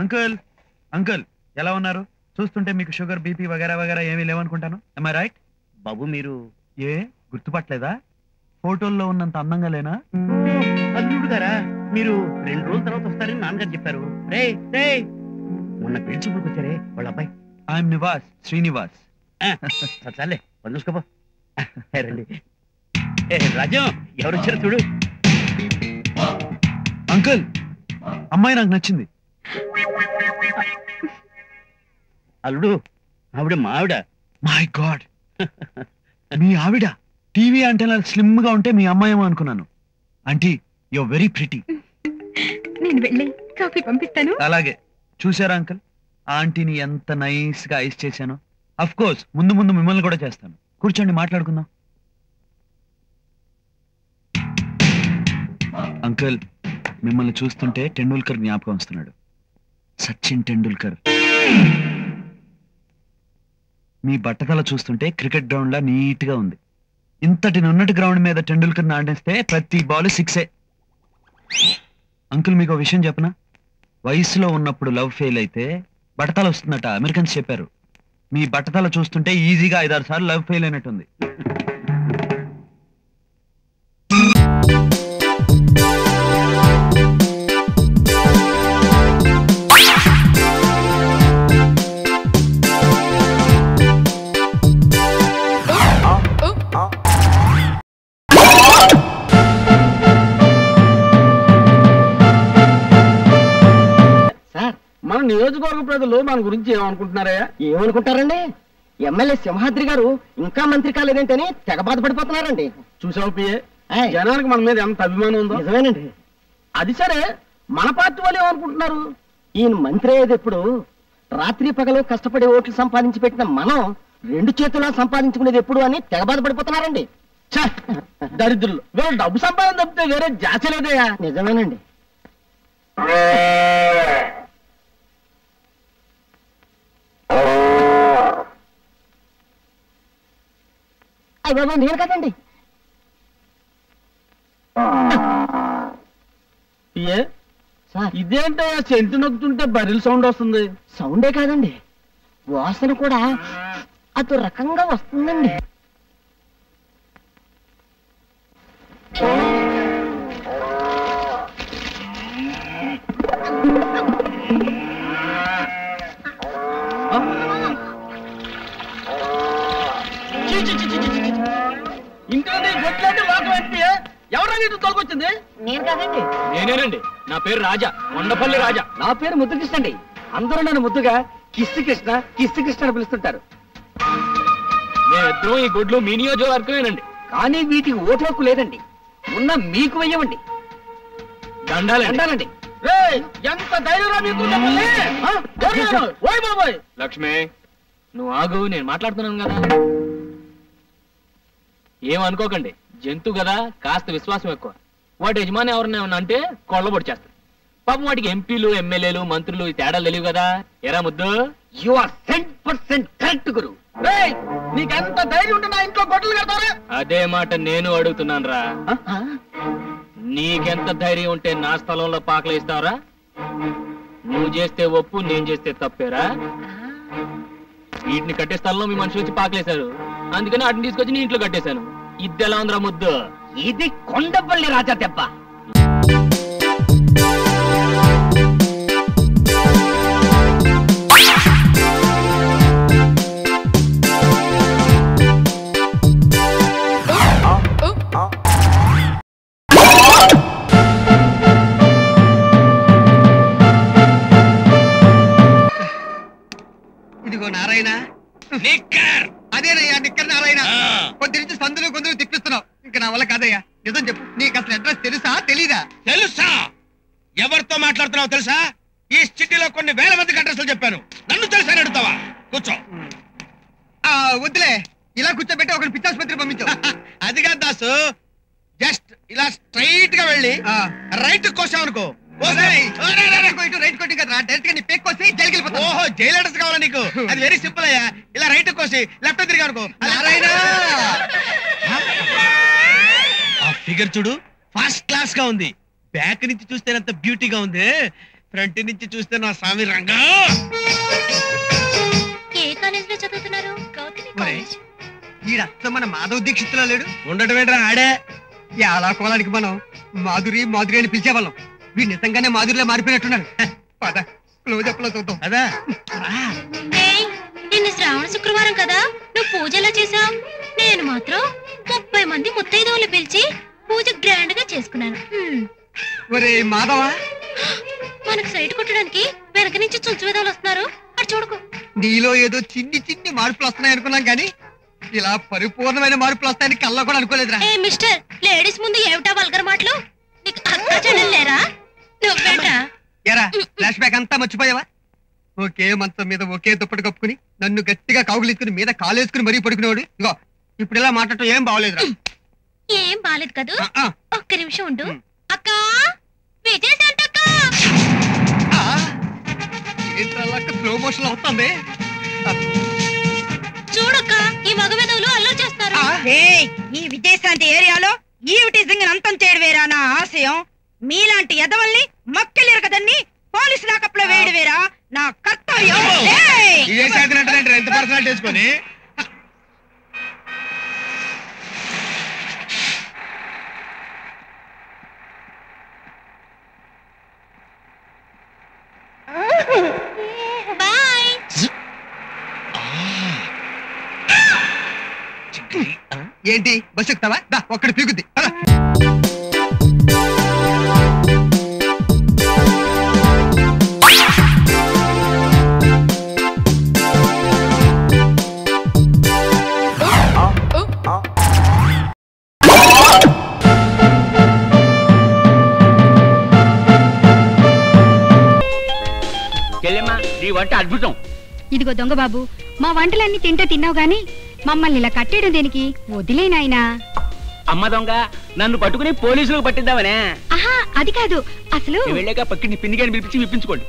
Uncle uncle ఎలా ఉన్నారు చూస్తుంటే మీకు షుగర్ బీపీ వగేరా వగేరా ఏమీ లేవనుకుంటాను ఐ రైట్ బాబు మీరు ఏ గుర్తుపట్టలేదా ఫోటోల్లో ఉన్నంత అందంగా లేనా అల్లుడు గారా మీరు రెండు రోజుల తర్వాత వస్తారని నాన్నగారు చెప్పారు రే రే మొన్న పెళ్లి చూపులకు వచ్చారే వాళ్ళ అబ్బాయి ఐఎమ్ నివాస్ శ్రీనివాస్ సరే, చాలే పని చూసుకోపో రండి ఏ, రాజం ఎవరు వచ్చారు చూడు అంకుల్ అమ్మాయి నాకు నచ్చింది అల్లుడు ఆవిడ మా ఆవిడ మై గాడ్ మీ ఆవిడ టీవీ అంటే స్లిమ్ గా ఉంటే మీ అమ్మాయేమో అనుకున్నాను ఆంటీ యు వెరీ ప్రిటీ నేను వెళ్ళి కాఫీ పంపిస్తాను అలాగే చూసారా అంకుల్ ఆంటీని ఎంత నైస్ గా ఐస్ చేశాను అఫ్ కోర్స్ ముందు ముందు మిమ్మల్ని కూడా చేస్తాను కూర్చోండి మాట్లాడుకుందాం అంకుల్ మిమ్మల్ని చూస్తుంటే టెండూల్కర్ జ్ఞాపకం వస్తున్నాడు సచిన్ టెండూల్కర్ మీ బట్టతల చూస్తుంటే క్రికెట్ గ్రౌండ్ లా నీట్ గా ఉంది ఇంతటి నున్నటి గ్రౌండ్ మీద టెండూల్కర్ ఆడేస్తే ప్రతి బాల్ సిక్సే అంకుల్ మీకు ఒక విషయం చెప్పనా వయసులో ఉన్నప్పుడు లవ్ ఫెయిల్ అయితే బట్టతల వస్తుందట అమెరికన్స్ చెప్పారు మీ బట్టతల చూస్తుంటే ఈజీగా ఐదారు సార్లు లవ్ ఫెయిల్ అయినట్టుంది సార్ మన నియోజకవర్గ ప్రజలు మన గురించి ఏమనుకుంటున్నారా ఏమనుకుంటారండి ఎమ్మెల్యే సింహాద్రి గారు ఇంకా మంత్రి కాలేదేంటని తెగ బాధపడిపోతున్నారండి చూసావు పిఏ జనానికి మన మీద ఎంత అభిమానం ఉందో నిజమేనండి అది సరే మన పార్టీ వాళ్ళు ఏమనుకుంటున్నారు ఈయన మంత్రి అయ్యేది ఎప్పుడు రాత్రి పగలు కష్టపడి ఓట్లు సంపాదించి పెట్టిన మనం రెండు చేతులా సంపాదించుకునేది ఎప్పుడు అని తెగ బాధపడిపోతున్నారండి ఛ! దరిద్రులు వీళ్ళు డబ్బు సంపాదన తప్పితే వేరే జాతి లేదయ్యా నిజమేనండి అయ్య బాబా నేను కదండి ఏ ఇదేంటయ్యా సెంటు నొక్కుతుంటే బరిల్ సౌండ్ వస్తుంది సౌండే కాదండి వాసన కూడా అదో రకంగా వస్తుందండి ఇంట్లోనే గొడ్లంటే లోకం ఏంటి ఎవరా నీటి తోలుకొచ్చింది నేను కాదండి నేనేనండి నా పేరు రాజా కొండపల్లి రాజా నా పేరు ముద్దుకృష్ణ అండి అందరూ నన్ను ముద్దుగా కిస్సి కృష్ణ కిస్సి కృష్ణ అని పిలుస్తుంటారు మేమిద్దరం ఈ గుడ్లు మీ నియోజకవర్గమేనండి కానీ వీటికి ఓటు హక్కు లేదండి ఉన్న మీకు వెయ్యవండి దండాలండి అంటానండి రేయ్, ఎంత ధైర్యం మీకు చెప్పండి? ఆ? ఎవరు? ఓయ్ బాబోయ్ లక్ష్మి నువ్వు ఆగు నేను మాట్లాడుతున్నాను కదా ఏమనుకోకండి జంతు కదా కాస్త విశ్వాసం ఎక్కువ వాటి యజమాని ఎవరన్నా ఏమన్నా అంటే కొల్లబొడి చేస్తారు పాపం వాటికి ఎంపీలు ఎమ్మెల్యేలు మంత్రులు ఈ తేడాలు తెలియవు కదా ఎరా ముద్దు you are cent percent correct గురు రేయ్, నీకెంత ధైర్యం ఉంటే నా ఇంట్లో గొడ్డలు కడతారా అదే మాట నేను అడుగుతున్నాను రా నీకెంత ధైర్యం ఉంటే నా స్థలంలో పాకలు ఇస్తావరా నువ్వు చేస్తే ఒప్పు నేను చేస్తే తప్పేరా వీటిని కట్టే స్థలంలో మీ మనుషులు వచ్చి పాకలేశారు అందుకని వాటిని తీసుకొచ్చి నీ ఇంట్లో కట్టేశాను ఇది ఎలా ఉందిరా ముద్దు ఇది కొండపల్లి రాజా దెబ్బ ఇదిగో నారాయణ నిక్కర్ అదేనయ్యా నిక్కర్ నారాయణ కొద్ది నుంచి సందులు గొంతులు తిప్పిస్తున్నావు ఇంకా నా వల్ల కాదయ్యా నిజం చెప్పు నీకు అసలు అడ్రస్ తెలుసా తెలీదా తెలుసా ఎవరితో మాట్లాడుతున్నావు తెలుసా ఈ సిటీలో కొన్ని వేల మందికి అడ్రస్లు చెప్పాను నన్ను తెలుసా అని అడుగుతావా కూర్చో ఆ వద్దులే ఇలా కూర్చోబెట్టి ఒకటి పిచ్చాసుపత్రి పంపించు అది కాదు దాసు జస్ట్ ఇలా స్ట్రైట్ గా వెళ్ళి రైట్ కోసాం అనుకో రైట్ కొట్టి కదా డైరెక్ట్ గా నీ పెక్ కోసి జైలుకి వెళ్ళిపోతావు ఓహో జైలు అడ్రస్ కావాలా నీకు అది వెరీ సింపుల్ అయ్యా ఇలా రైట్ కోసి లెఫ్ట్ తిరిగి అనుకో నారాయణ! ఆ ఫిగర్ చూడు ఫస్ట్ క్లాస్ గా ఉంది బ్యాక్ నుంచి చూస్తే ఎంత బ్యూటీగా ఉంది ఫ్రంట్ నుంచి చూస్తే నా స్వామి రంగా ఏ కాలేజ్ లో చదువుతున్నారు గౌతమి ఒరే. కాలేజ్ ఈడస్త మన మాధవ్ దీక్షిత్తులో లేడు ఉండటం ఏంట్రా ఆడే ఈ ఆలాకోలానికి మనం మాధురి మాధురి అని పిలిచేవాళ్ళం వీడు నిజంగానే మాధురిలో మారిపోయినట్టున్నాడు హ, పద క్లోజ్ అప్ లో చూద్దాం అదా ఏయ్, నిన్న శ్రావణ శుక్రవారం కదా నువ్వు పూజ ఎలా చేసావు నేను మాత్రం ముప్పై మంది ముత్తైదవులు పిలిచి పూజ గ్రాండ్ గా చేసుకున్నాను హ్మ్. ఒరే మాధవ మనకు సైట్ కొట్టడానికి వెనక నుంచి చుంచు విధాలు వస్తున్నారు అటు చూడకు నీలో ఏదో చిన్ని చిన్ని మార్పులు వస్తున్నాయి అనుకున్నాం కానీ ఇలా పరిపూర్ణమైన మార్పులు వస్తాయని కల్లా కూడా అనుకోలేదురా ఏ మిస్టర్ లేడీస్ ముందు ఏమిటా వల్గర్ మాటలు నీకు అక్క చెల్లెలు లేరా నువ్వేంటా ఎరా ఫ్లాష్ బ్యాక్ అంతా మర్చిపోయావా ఒకే మంచం మీద ఒకే దుప్పటి కప్పుకుని నన్ను గట్టిగా కావులించుకుని మీద కాలేసుకుని మరీ పడుకునేవాడు ఇగో ఇప్పుడు ఇలా మాట్లాడటం ఏం బాగోలేదురా ఏం బాలేదు కదూ ఆ, ఆ, ఒక్క నిమిషం ఉండు ఉమ్. అక్క విజయ్ శాంతక్క ఆ. ఏంట్రా అలా స్లో మోషన్ లో వస్తుంది ఆ, చూడక్క ఈ మగ వెధవులు అల్లరి చేస్తారు ఆ. ఏయ్, ఈ విజయశాంతి ఏరియాలో ఈవిటీజింగ్ అంతం చేయడమేరా నా ఆశయం మీలాంటి ఎదవల్ని మక్కలిరగదన్ని పోలీసు లాకప్ లో వేయడమేరా నా కర్తవ్యం ఏయ్! ఇదే సాధినట్టు ఎంత పర్సనాలిటీ వేసుకొని బాయ్ ఏంటి బస్సు ఎక్కుతావా దా ఒక్కడి పీకుద్ది పద. చెల్లెమ్మా నీ వంట అద్భుతం ఇదిగో దొంగ బాబు మా వంటలన్నీ తింటే తిన్నావు గాని మమ్మల్ని ఇలా కట్టేయడం దేనికి వదిలే నాయనా అమ్మ దొంగ నన్ను పట్టుకుని పోలీసులకు పట్టిద్దామనే ఆహా అది కాదు అసలు నేను వెళ్ళాక పక్కింటి పిండిగాని పిలిపించి విప్పించుకోండి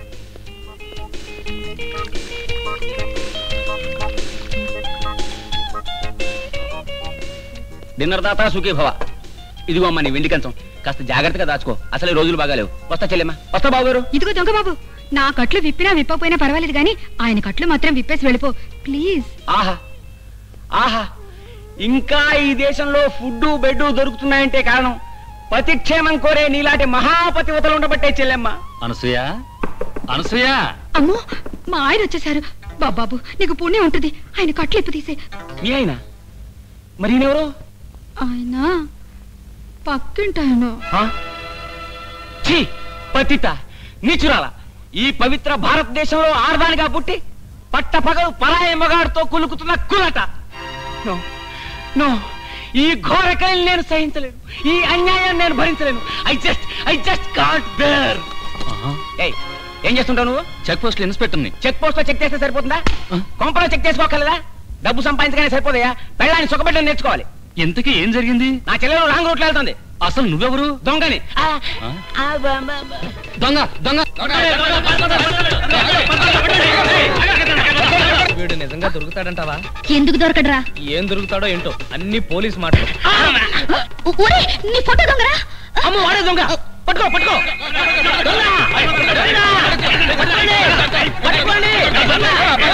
డిన్నర్ దాత సుఖీ భవ ఇదిగో అమ్మ నీ వెండి కంచం కాస్త జాగ్రత్తగా దాచుకో అసలు ఈ రోజులు బాగాలేవు వస్తా చెల్లెమ్మా వస్తా బాబు గారు ఇదిగో దొంగ బాబు నా కట్లు విప్పినా విప్పకపోయినా పర్వాలేదు గాని ఆయన కట్లు మాత్రం విప్పేసి వెళ్ళిపో ప్లీజ్ ఆహా ఆహా ఇంకా ఈ దేశంలో ఫుడ్ బెడ్ దొరుకుతున్నాయంటే కారణం పతిక్షేమం కోరే నీలాంటి మహాపతివతలు ఉండబట్టే చెల్లెమ్మ అనసూయ అనసూయ అమ్మో మా ఆయన వచ్చేసారు బాబాబు నీకు పుణ్యం ఉంటుంది ఆయన కట్లు ఇప్పు తీసే మీ ఆయన మరి ఈయనెవరు ఆయన పక్కింటాయన ఆ? ఛీ పతిత నీచురాల ఈ పవిత్ర భారతదేశంలో ఆర్దానిగా పుట్టి పట్ట పగలు పరాయి మగాడితో కులుకుతున్న కులట నో నో ఈ ఘోర కళని నేను సహించలేను ఈ అన్యాయం నేను భరించలేను I just I just can't bear ఏయ్ ఏం చేస్తుంటావు నువ్వు చెక్ పోస్ట్ ఇన్స్పెక్టర్ని చెక్ పోస్ట్ లో చెక్ చేస్తే సరిపోతుందా కొంపలో చెక్ చేసుకోగలదా డబ్బు సంపాదించగానే సరిపోదయా పెళ్ళాన్ని సుఖపెట్టడం నేర్చుకోవాలి ఇంతకీ ఏం జరిగింది నా చెల్లెలు రాంగ్ రూట్లో వెళ్తుంది అసలు నువ్వెవరు దొంగని ఆ, ఆ? ఆ, బా, బా, బా. దొంగ దొంగ వీడు నిజంగా దొరుకుతాడంటావా ఎందుకు దొరకడరా ఏం దొరుకుతాడో ఏంటో అన్ని పోలీస్ మాటలు ఒరే నీ ఫోటో దొంగరా అమ్మ వాడే దొంగ పట్టుకో పట్టుకో దొంగ! దొంగ! పట్టుకోండి! పట్టుకోండి! దొంగ!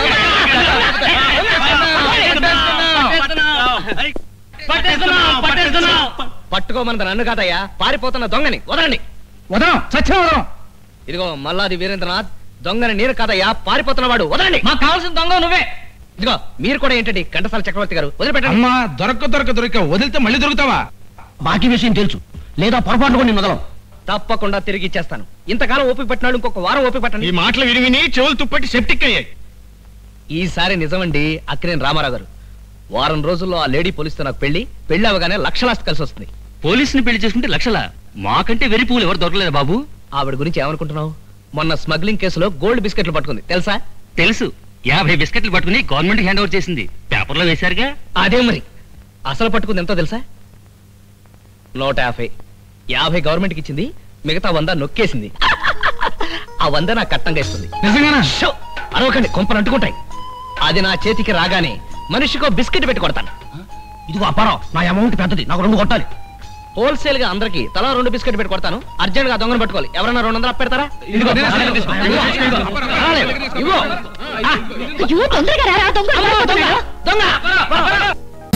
పట్టేస్తున్నాం పట్టేస్తున్నాం పట్టుకోమన్నది నన్ను కాదయ్యా పారిపోతున్న దొంగని వదలండి వదం సత్యం వదం ఇదిగో మల్లాది వీరేంద్రనాథ్ దొంగని నేను కాదయ్యా పారిపోతున్నవాడు వదలండి మాకు కావాల్సిన దొంగ నువ్వే ఇదిగో మీరు కూడా ఏంటండి ఘంటసాల చక్రవర్తి గారు వదిలిపెట్టండి అమ్మా దొరక దొరక దొరిక వదిలితే మళ్ళీ దొరుకుతావా బాకీ విషయం తెలుసు లేదా పొరపాటు కూడా నేను వదలం తప్పకుండా తిరిగి ఇచ్చేస్తాను ఇంతకాలం ఓపిక పట్టినాడు ఇంకొక వారం ఓపిక ఈ పట్టండి మాటలు విని విని చెవులు తుప్పట్టి సెప్టిక్ అయ్యాయి ఈసారి నిజమండి అక్కినేని రామారావు గారు వారం రోజుల్లో ఆ లేడీ పోలీస్తో నాకు పెళ్లి పెళ్లి అవగానే లక్షలాస్తి కలిసి వస్తుంది పోలీసుని పెళ్లి చేసుకుంటే లక్షల మాకంటే వెరి పువ్వులు ఎవరు దొరకలేదు బాబు ఆవిడ గురించి ఏమనుకుంటున్నావు మొన్న స్మగ్లింగ్ కేసులో గోల్డ్ బిస్కెట్లు పట్టుకుంది తెలుసా తెలుసు యాభై బిస్కెట్లు పట్టుకుని గవర్నమెంట్ హ్యాండ్ ఓవర్ చేసింది పేపర్లో వేశారుగా అదే మరి అసలు పట్టుకుంది ఎంతో తెలుసా నూట యాభై యాభై గవర్నమెంట్కి ఇచ్చింది మిగతా వంద నొక్కేసింది ఆ వంద నా కట్టంగా ఇస్తుంది నిజంగానా షో! అరవకండి కొంపలు అంటుకుంటాయి అది నా చేతికి రాగానే మనిషికో బిస్కెట్ పెట్టి కొడతాను ఇదిగో అప్పారావు నా అమౌంట్ పెద్దది నాకు రెండు కొట్టాలి హోల్సేల్ గా అందరికి తలా రెండు బిస్కెట్ పెట్టి కొడతాను అర్జెంట్ గా దొంగను పట్టుకోవాలి ఎవరన్నా రెండు వందలు అప్పెడతారా ఇదిగో, నేను తీసుకో. ఇదిగో, ఇదిగో. రాలేదు. ఇదిగో. ఆ, అయ్యో తొందరగా రారా దొంగ దొంగ, దొంగ, దొంగ.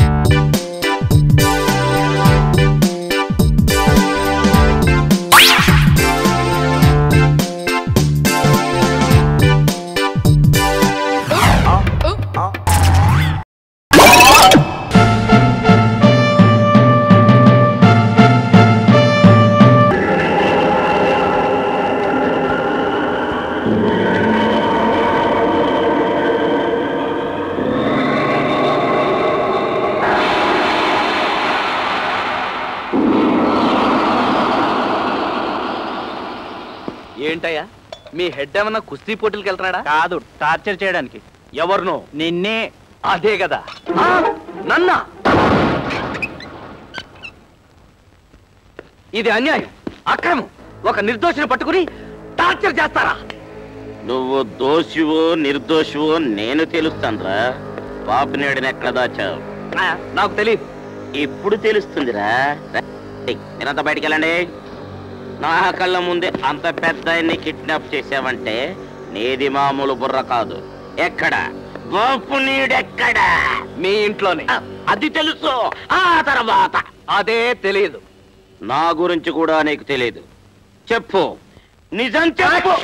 ఏంటయ్యా మీ హెడ్ ఏమన్నా కుస్తీ పోటీలకు వెళ్తున్నాడా కాదు టార్చర్ చేయడానికి ఎవరినో నిన్నే అదే కదా ఆ, నన్నా ఇది అన్యాయం అక్రమం ఒక నిర్దోషిని పట్టుకుని టార్చర్ చేస్తారా నువ్వు దోషివో నిర్దోషివో నేను తెలుస్తానురా పాపినేడిని ఎక్కడ దాచావు ఆ, నాకు తెలియదు ఇప్పుడు తెలుస్తుందిరా రేయ్, మీరంతా బయటికి వెళ్ళండి నా కళ్ళ ముందే అంత పెద్ద ఆయన్ని కిడ్నాప్ చేసావంటే నీది మామూలు బుర్ర కాదు ఎక్కడ గోపు నీడెక్కడ మీ ఇంట్లోనే ఆ, అది తెలుసు ఆ తర్వాత అదే తెలియదు నా గురించి కూడా నీకు తెలియదు చెప్పు నిజం చెప్పు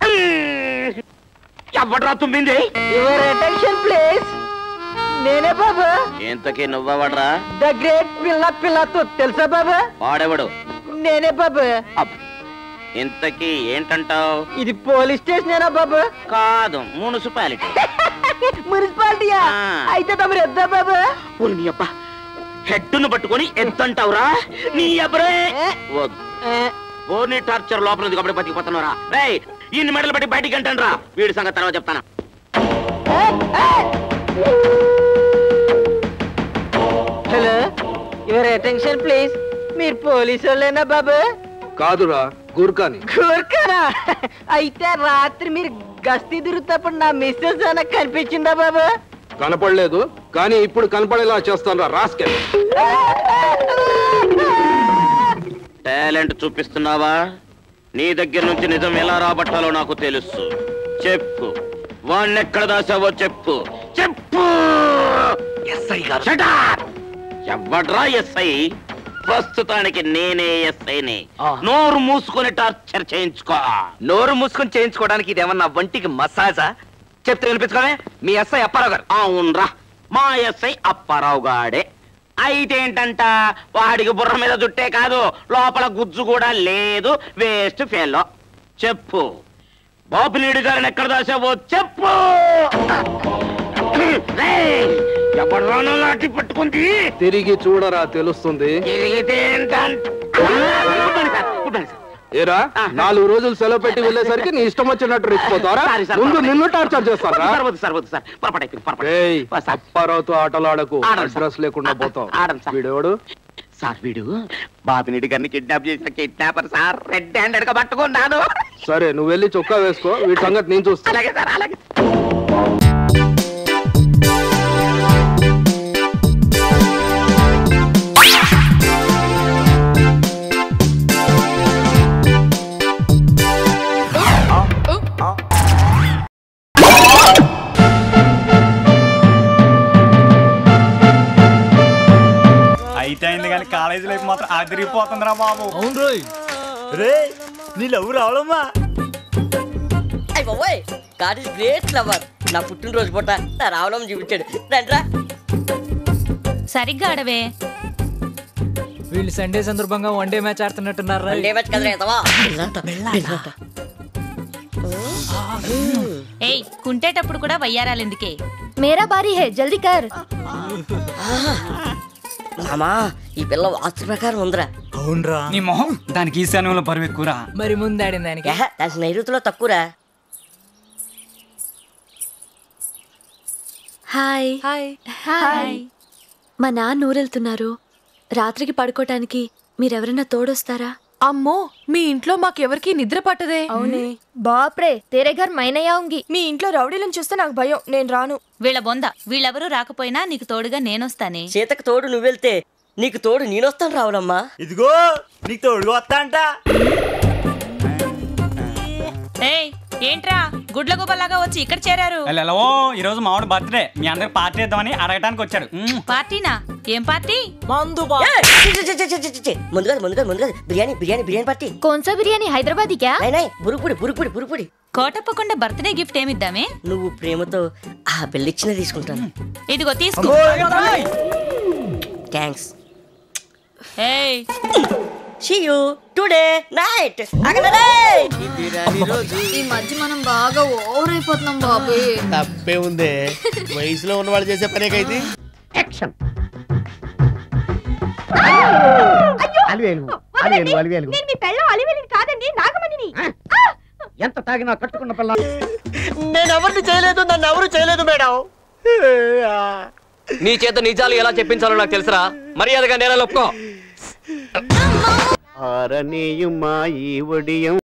ఎవడ్రా తుమ్మింది యువర్ అటెన్షన్ ప్లీజ్ నేనే బాబు ఇంతకీ నువ్వెవడ్రా ద గ్రేట్ పిల్ల పిల్లతో తెలుసా బాబు వాడెవడు నేనే బాబు అబ్బ్. ఇంతకీ ఏంటంటావు ఇది పోలీస్ స్టేషనేనా బాబు కాదు మున్సిపాలిటీ మున్సిపాలిటీయా ఆ. అయితే తమరు ఎద్దా బాబు ఓరి నీ అబ్బా హెడ్డును పట్టుకొని ఎంతంటావురా నీ అబ్బరే వద్దు ఓర్ని టార్చర్ లోపల ఉంది కాబట్టి బతికిపోతున్నారా రేయ్ ఇన్ని మెడలు బట్టి బయటికి అంటాను రా వీడి సంగతి తర్వాత చెప్తాను హలో యువర్ అటెన్షన్ ప్లీజ్ మీరు పోలీసు వాళ్ళేనా బాబు కాదురా గుర్కాని కోరుకారా అయితే రాత్రి మీరు గస్తీ తిరుగుతప్పుడు నా మిస్సెస్ అన్న కనిపించిందా బాబు కనపడలేదు కానీ ఇప్పుడు కనపడేలా చేస్తాను రాస్కెల్ టాలెంట్ చూపిస్తున్నావా నీ దగ్గర నుంచి నిజం ఎలా రాబట్టాలో నాకు తెలుసు చెప్పు వాణ్ణి ఎక్కడ దాసావో చెప్పు చెప్పు ఎస్ఐ గారు ఎవడ్రా ఎస్ఐ ప్రస్తుతానికి నేనే ఎస్ఐని నోరు మూసుకొని టార్చర్ చేయించుకో నోరు మూసుకొని చేయించుకోవడానికి ఇది ఏమన్నా వంటికి మసాజా చెప్తే వినిపించుకోవే మీ ఎస్ఐ అప్పారావు గారు అవునరా మా ఎస్ఐ అప్పారావు గాడే అయితే ఏంటంట వాడికి బుర్ర మీద జుట్టే కాదు లోపల గుజ్జు కూడా లేదు వేస్ట్ ఫెలో చెప్పు బాబునీడు గారిని ఎక్కడ దాసావో చెప్పు రేయ్, ఎవడు రానో లాఠీ పట్టుకుంది తిరిగి చూడరా తెలుస్తుంది తిరిగితే ఏంటంట good morning sir, good morning sir. ఏరా నాలుగు రోజులు సెలవు పెట్టి వెళ్ళేసరికి నీ ఇష్టం వచ్చినట్టు రెచ్చిపోతారా సారీ సార్, ముందు పర్వాలేదు. నిన్ను టార్చర్ చేస్తారా సార్ వద్దు సార్ వద్దు సార్ పొరపాటు అయిపోయింది పొరపాటు ఏయ్ వా సార్. అప్పారావుతో ఆటలాడకు ఆడను సార్. అడ్రస్ లేకుండా పోతావు ఆడను సార్. వీడెవడు సార్ వీడు బాబినీడి గారిని కిడ్నాప్ చేసిన కిడ్నాపర్ సార్ రెడ్ హ్యాండెడ్ గా పట్టుకున్నాను సరే నువ్వు వెళ్ళి చొక్కా వేసుకో వీడి సంగతి నేను చూస్తా అలాగే సార్ అలాగే అయితే అయింది కానీ కాలేజీ లైఫ్ మాత్రం ఆదిరిపోతుందిరా బాబు అవును రోయ్ రే నీ లవ్ రావడమ్మా అయ్య బాబోయ్ గాడ్ ఇస్ గ్రేట్ లవర్ నా పుట్టినరోజు పూట నా రావడం చూపించాడు రండ్రా సరిగ్గా అడవే వీళ్ళు సండే సందర్భంగా వన్ డే మ్యాచ్ ఆడుతున్నట్టున్నారు వన్ డే మ్యాచ్ కదరా ఎదవా ఏయ్ కుంటేటప్పుడు కూడా వయ్యారాలెందుకే మేరా బారీ హే జల్దీ కర్ మామా ఈ పిల్ల వాస్తు ప్రకారం ఉందిరా అవునరా నీ మొహం దానికి ఈశాన్యంలో బరువు ఎక్కువరా మరి ముందు ఆడిన దానికి ఏహ, దాని నైరుతిలో తక్కువరా హాయ్ హాయ్ హాయ్ మా నాన్న ఊరెళ్తున్నారు రాత్రికి పడుకోటానికి మీరెవరైనా తోడొస్తారా అమ్మో మీ ఇంట్లో మాకెవరికి నిద్ర పట్టదే అవునే బాప్రే తేరే ఘర్ మైనయా ఉంగి మీ ఇంట్లో రౌడీలను చూస్తే నాకు భయం నేను రాను వీళ్ళ బొంద వీళ్ళెవరూ రాకపోయినా నీకు తోడుగా నేనొస్తానే సీతకు తోడు నువ్వెళ్తే నీకు తోడు నేనొస్తాను రావులమ్మా ఇదిగో నీకు తోడుగా వస్తా అంట ఏయ్ ఏంట్రా గుడ్ల గుబలాగా వచ్చి ఇక్కడ చేరారు హలో ఈ రోజు మామిడి బర్త్డే మీ అందరికి పార్టీ ఇద్దామని అడగడానికి వచ్చాడు మ్మ్. పార్టీనా ఏం పార్టీ మందు ఏయ్, చి, చి, చి, చి, చి, చి, చి. ముందు కాదు ముందు కాదు ముందు కాదు బిర్యానీ బిర్యానీ బిర్యానీ పార్టీ కోన్సా బిర్యానీ హైదరాబాదీ క్యా నై బురుకుడి బురుకుడి బురుకుడి కోటప్పకుండా బర్త్డే గిఫ్ట్ ఏమిద్దామే నువ్వు ప్రేమతో ఆ బిల్లిచ్చిన తీసుకుంటాను ఇదిగో తీసుకో థ్యాంక్స్ ఏయ్ సీ యూ టుడే నైట్ ఈ మధ్య మనం బాగా ఓవర్ అయిపోతున్నాం బాబు తప్పే ఉందే వయసులో ఉన్న వాళ్ళు చేసే పనేకైతే యాక్షన్ అలివేలు అలివేలు అలివేలు నేను మీ పెళ్ళం అలివేలిని కాదండి నాగమణిని ఎంత తాగినా కట్టుకున్న పిల్ల నేను ఎవరిని చేయలేదు నన్ను ఎవరు చేయలేదు మేడం నీ చేత నిజాలు ఎలా చెప్పించాలో నాకు తెలుసురా మర్యాదగా నేల ఒప్పుకో ఆరనీయుమా ఈ ఒడియం